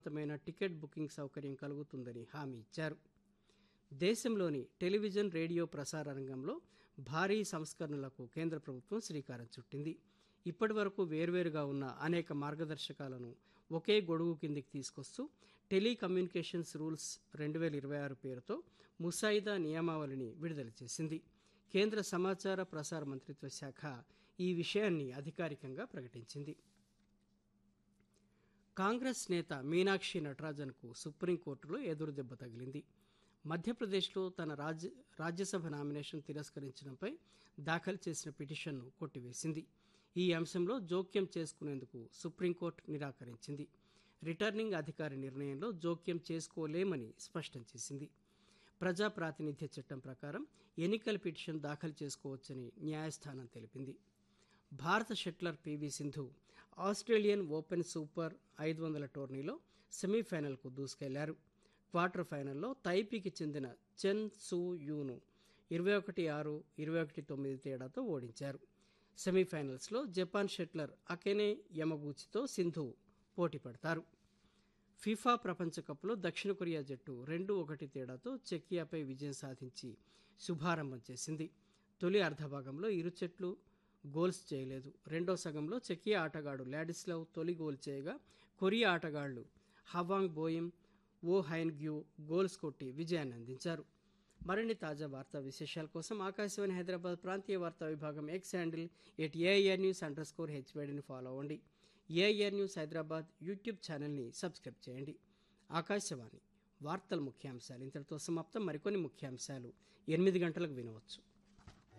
మైన ticket booking సౌకర్యం కలుగుతుందని హామీ ఇచ్చారు దేశంలోని టెలివిజన్ రేడియో ప్రసార రంగంలో భారీ సంస్కరణలకు కేంద్ర ప్రభుత్వం శ్రీకారం చుట్టింది ఇప్పటి వరకు వేర్వేరుగా ఉన్న అనేక మార్గదర్శకాలను ఒకే గొడుగు కిందికి తీసుకొస్తూ టెలికమ్యూనికేషన్స్ రూల్స్ రెండు వేల ఇరవై ఆరు పేరుతో ముసాయిదా నియమావళిని విడుదల చేసింది కేంద్ర సమాచార ప్రసార మంత్రిత్వ శాఖ ఈ విషయాన్ని అధికారికంగా ప్రకటించింది కాంగ్రెస్ నేత మీనాక్షి నటరాజన్కు సుప్రీంకోర్టులో ఎదురుదెబ్బ తగిలింది మధ్యప్రదేశ్లో తన రాజ్య రాజ్యసభ నామినేషన్ తిరస్కరించడంపై దాఖలు చేసిన పిటిషన్ను కొట్టివేసింది ఈ అంశంలో జోక్యం చేసుకునేందుకు సుప్రీంకోర్టు నిరాకరించింది రిటర్నింగ్ అధికారి నిర్ణయంలో జోక్యం చేసుకోలేమని స్పష్టం చేసింది ప్రజా ప్రాతినిధ్య చట్టం ప్రకారం ఎన్నికల పిటిషన్ దాఖలు చేసుకోవచ్చని న్యాయస్థానం తెలిపింది భారత shuttler P V Sindhu Australian Open Super ఐదు వందల టోర్నీలో సెమీఫైనల్కు దూసుకెళ్లారు క్వార్టర్ ఫైనల్లో తైపీకి చెందిన చెన్ సూ యూను ఇరవై ఒకటి ఆరు ఇరవై ఒకటి తొమ్మిది తేడాతో ఓడించారు సెమీఫైనల్స్లో జపాన్ షట్లర్ అకెనే యమగూచితో సింధు పోటీ పడతారు ఫిఫా ప్రపంచ కప్లో దక్షిణ కొరియా జట్టు రెండు ఒకటి తేడాతో చెకియాపై విజయం సాధించి శుభారంభం చేసింది తొలి అర్ధభాగంలో ఇరు జట్లు గోల్స్ చేయలేదు రెండో సగంలో చెకియా ఆటగాడు లాడిస్లవ్ తొలి గోల్ చేయగా కొరియా ఆటగాళ్లు హవాంగ్ బోయిం ఓ హైన్ గ్యూ గోల్స్ కొట్టి విజయాన్ని అందించారు మరిన్ని తాజా వార్తా విశేషాల కోసం ఆకాశవాణి హైదరాబాద్ ప్రాంతీయ వార్తా విభాగం X handle at AIR news underscore హెచ్వేడిని ఫాలో అవ్వండి ఏఐఆర్ న్యూస్ హైదరాబాద్ యూట్యూబ్ ఛానల్ని సబ్స్క్రైబ్ చేయండి ఆకాశవాణి వార్తల ముఖ్యాంశాలు ఇంతటితో సమాప్తం మరికొన్ని ముఖ్యాంశాలు ఎనిమిది గంటలకు వినవచ్చు